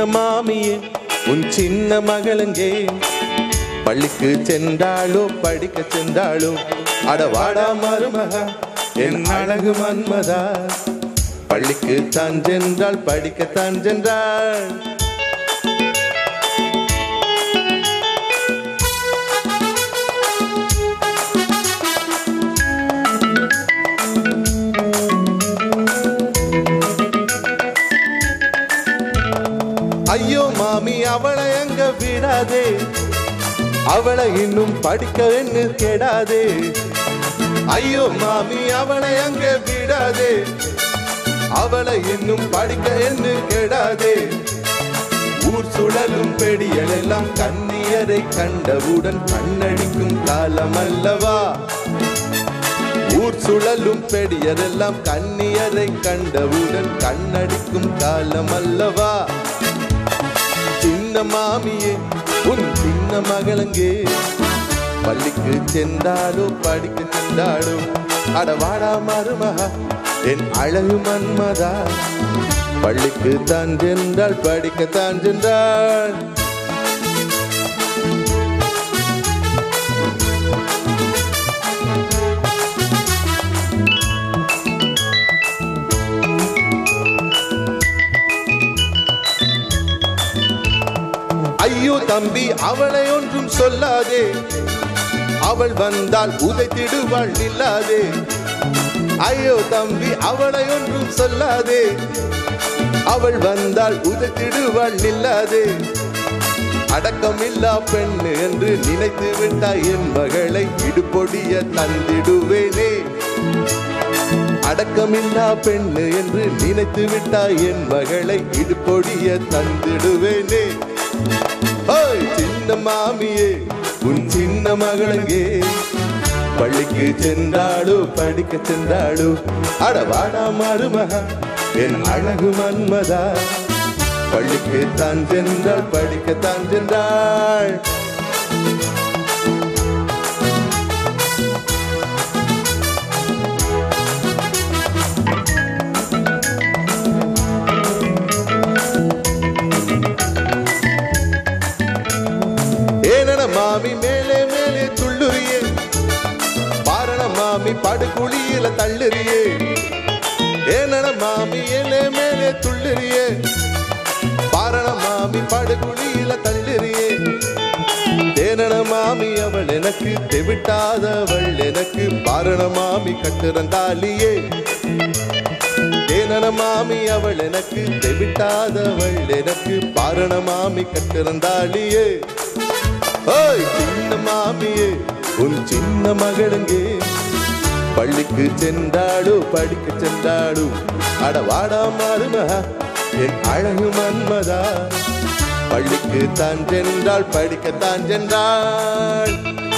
மாமியே உன் சின்ன மகளங்கே பள்ளிக்கு சென்றாளோ படிக்க சென்றாளோ அடவாடா மருமகா என் அழகு மன்மதா பள்ளிக்கு தான் சென்றாள் படிக்கத்தான் சென்றாள் ஐயோ மாமி அவளை எங்க விடாதே அவளை இன்னும் படிக்க என்ன கெடாதே ஐயோ மாமி அவளை அங்க விடாதே அவளை இன்னும் படிக்க என்ன கெடாதே ஊர் சுழலும் பெடியல் எல்லாம் கண்ணியரை கண்டவுடன் கண்ணடிக்கும் காலம் அல்லவா ஊர் சுழலும் பெடியரெல்லாம் கண்ணியரை கண்டவுடன் கண்ணடிக்கும் காலம் அல்லவா சின்ன மாமியே உன் சின்ன மகளங்கே பள்ளிக்கு சென்றாலோ படிக்க சென்றாலோ அடவாடா மருமகா என் அழகு மன்மதா பள்ளிக்கு தான் சென்றாள் படிக்கத்தான் சென்றாள் ஐயோ தம்பி அவளை ஒன்றும் சொல்லாதே அவள் வந்தால் உதைத்திடுவாள் நில்லாதே ஐயோ தம்பி அவளை ஒன்றும் சொல்லாதே அவள் வந்தால் உதைத்திடுவாள் நில்லாதே அடக்கமில்லா பெண் என்று நினைத்து விட்டாய் என் மகளை இடுபொடிய தந்திடுவேனே அடக்கமில்லா பெண் என்று நினைத்து விட்டாய் என் மகளை இடுபொடிய தந்திடுவேனே ஓய் சின்ன மாமியே உன் சின்ன மகளங்கே பள்ளிக்கு சென்றாடு படிக்க சென்றாடு அடவாடா மருமகா என் அழகு மன்மதா பள்ளிக்கு தான் சென்றாள் படிக்கத்தான் சென்றாள் ஏனட மாமி மேலே மேலே துள்ளுறியே பாரண மாமி படுகுழியில தள்ளுறியே ஏனட மாமி ஏலே மேலே துள்ளுறியே பாரண மாமி படுகுழியில தள்ளுறியே தேனன மாமி அவள் எனக்கு தெவிட்டாதவள் எனக்கு பாரண மாமி கட்டுறந்தாலியே தேனன மாமி அவள் எனக்கு தெவிட்டாதவள் எனக்கு பாரண மாமி கட்டுறந்தாலியே ஓய் சின்ன மாமியே உன் சின்ன மகளுங்கே பள்ளிக்கு சென்றாடு படிக்க சென்றாடு அடவாடா மருமகா என் அழகு மன்மதா பள்ளிக்கு தான் சென்றாள் படிக்கத்தான் சென்றாள்